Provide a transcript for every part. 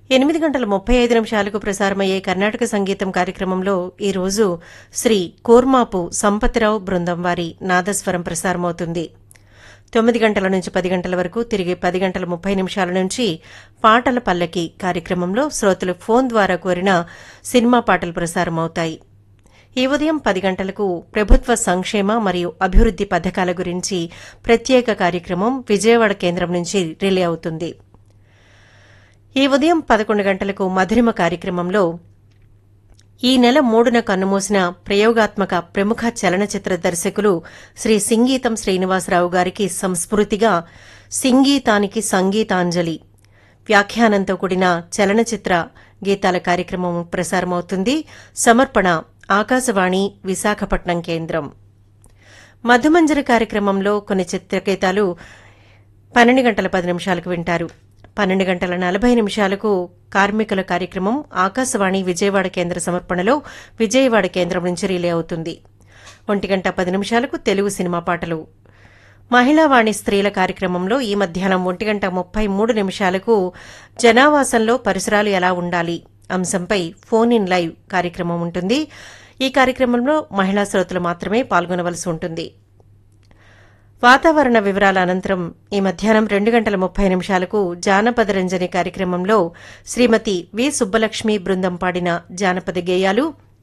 ఎనిమిది గంటల ముప్పై ఐదు నిమిషాలకు ప్రసారమయ్యే కర్ణాటక సంగీతం కార్యక్రమంలో ఈ రోజు శ్రీ కోర్మాపు సంపతిరావు బృందం వారి నాదస్వరం ప్రసారమవుతుంది తొమ్మిది గంటల నుంచి పది గంటల వరకు తిరిగి పది గంటల ముప్పై నిమిషాల నుంచి పాటల పల్లకి కార్యక్రమంలో శ్రోతలు ఫోన్ ద్వారా కోరిన సినిమా పాటలు ప్రసారమవుతాయి ఈ ఉదయం పది గంటలకు ప్రభుత్వ సంక్షేమ మరియు అభివృద్ది పథకాల గురించి ప్రత్యేక కార్యక్రమం విజయవాడ కేంద్రం నుంచి రిలే అవుతుంది ఈ ఉదయం పదకొండు గంటలకు మధురిమ కార్యక్రమంలో ఈ నెల మూడున కన్నుమూసిన ప్రయోగాత్మక ప్రముఖ చలనచిత్ర దర్శకులు శ్రీ సింగీతం శ్రీనివాసరావు గారికి సంస్మృతిగా సింగీతానికి సంగీతాంజలి వ్యాఖ్యానంతో కూడిన చలనచిత్ర గీతాల కార్యక్రమం ప్రసారమవుతుంది సమర్పణ ఆకాశవాణి విశాఖపట్నం కేంద్రం మధుమంజరి కార్యక్రమంలో కొన్ని చిత్రగీతాలు పన్నెండు గంటల పది నిమిషాలకు వింటారు పన్నెండు గంటల నలభై నిమిషాలకు కార్మికుల కార్యక్రమం ఆకాశవాణి విజయవాడ కేంద్ర సమర్పణలో విజయవాడ కేంద్రం నుంచి రిలే అవుతుంది ఒంటి గంట పది నిమిషాలకు తెలుగు సినిమా పాటలు మహిళావాణి స్త్రీల కార్యక్రమంలో ఈ మధ్యాహ్నం ఒంటి గంట ముప్పై మూడు నిమిషాలకు జనావాసంలో పరిసరాలు ఎలా ఉండాలి అంశంపై ఫోన్ ఇన్ లైవ్ కార్యక్రమం ఉంటుంది ఈ కార్యక్రమంలో మహిళా శ్రోతలు మాత్రమే పాల్గొనవలసి ఉంటుంది వాతావరణ వివరాల అనంతరం ఈ మధ్యాహ్నం రెండు గంటల ముప్పై నిమిషాలకు జానపద రంజని కార్యక్రమంలో శ్రీమతి వి సుబ్బలక్ష్మి బృందం పాడిన జానపద గేయాలు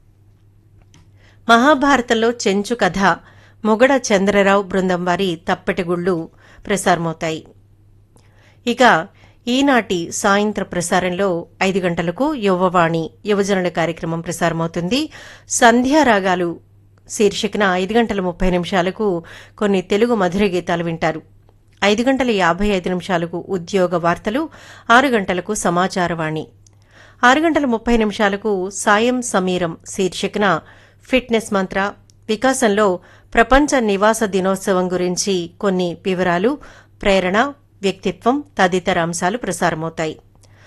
మహాభారతంలో చెంచు కథ మొగడ చంద్రరావు బృందం వారి తప్పెటగుళ్లు ప్రసారమవుతాయి ఇక ఈనాటి సాయంత్ర ప్రసారంలో ఐదు గంటలకు యువవాణి యువజనుల కార్యక్రమం ప్రసారమవుతుంది సంధ్యారాగాలు శీర్షికన ఐదు గంటల ముప్పై నిమిషాలకు కొన్ని తెలుగు మధుర గీతాలు వింటారు ఐదు గంటల యాభై ఐదు నిమిషాలకు ఉద్యోగ వార్తలు ఆరు గంటలకు సమాచారవాణి ఆరు గంటల ముప్పై నిమిషాలకు సాయం సమీరం శీర్షికన ఫిట్నెస్ మంత్ర వికాసంలో ప్రపంచ నివాస దినోత్సవం గురించి కొన్ని వివరాలు ప్రేరణ వ్యక్తిత్వం తదితర అంశాలు ప్రసారమవుతాయి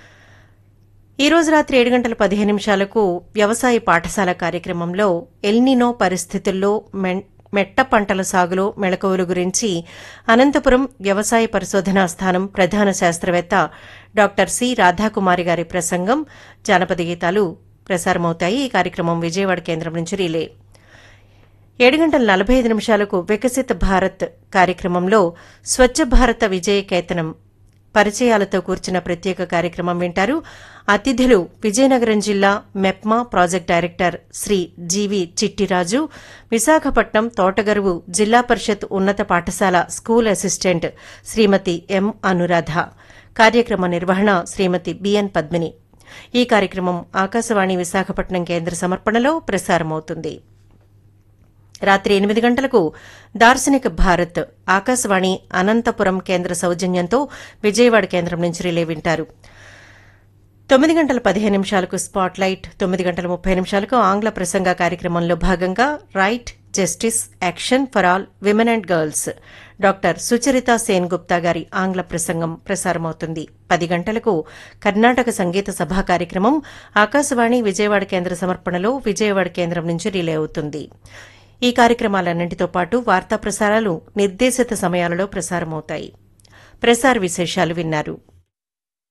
ఈ రోజు రాత్రి ఏడు గంటల పదిహేను నిమిషాలకు వ్యవసాయ పాఠశాల కార్యక్రమంలో ఎల్నినో పరిస్థితుల్లో మెట్ట పంటల సాగులో మెళకువల గురించి అనంతపురం వ్యవసాయ పరిశోధనా స్థానం ప్రధాన శాస్త్రవేత్త డాక్టర్ సి రాధాకుమారి గారి ప్రసంగం జానపద గీతాలు ప్రసారమవుతాయి ఈ కార్యక్రమం విజయవాడ కేంద్రం నుంచి రిలే ఏడు గంటల నలభై ఐదు నిమిషాలకు వికసిత భారత్ కార్యక్రమంలో స్వచ్ఛ భారత విజయ కేతనం పరిచయాలతో కూర్చున్న ప్రత్యేక కార్యక్రమం వింటారు అతిథులు విజయనగరం జిల్లా MEPMA project director Shri G V Chittiraju Visakhapatnam Thotagaruvu జిల్లా పరిషత్ ఉన్నత పాఠశాల school assistant Shrimati M Anuradha కార్యక్రమ నిర్వహణ శ్రీమతి బిఎన్ పద్మిని ఈ కార్యక్రమం ఆకాశవాణి విశాఖపట్నం కేంద్ర సమర్పణలో ప్రసారమవుతుంది రాత్రి ఎనిమిది గంటలకు దార్శనిక భారత్ ఆకాశవాణి అనంతపురం కేంద్ర సౌజన్యంతో విజయవాడ కేంద్రం నుంచి రిలే వింటారు తొమ్మిది గంటల పదిహేను నిమిషాలకు స్పాట్ లైట్ తొమ్మిది గంటల ముప్పై నిమిషాలకు ఆంగ్ల ప్రసంగ కార్యక్రమంలో భాగంగా right justice action for all women and girls doctor Sucharita Sen Gupta గారి ఆంగ్ల ప్రసంగం ప్రసారమవుతుంది పది గంటలకు కర్ణాటక సంగీత సభా కార్యక్రమం ఆకాశవాణి విజయవాడ కేంద్ర సమర్పణలో విజయవాడ కేంద్రం నుంచి రిలే అవుతుంది ఈ కార్యక్రమాలన్నింటితో పాటు వార్తా ప్రసారాలు నిర్దేశిత సమయాలలో ప్రసారమవుతాయి ప్రసార విశేషాలు విన్నారు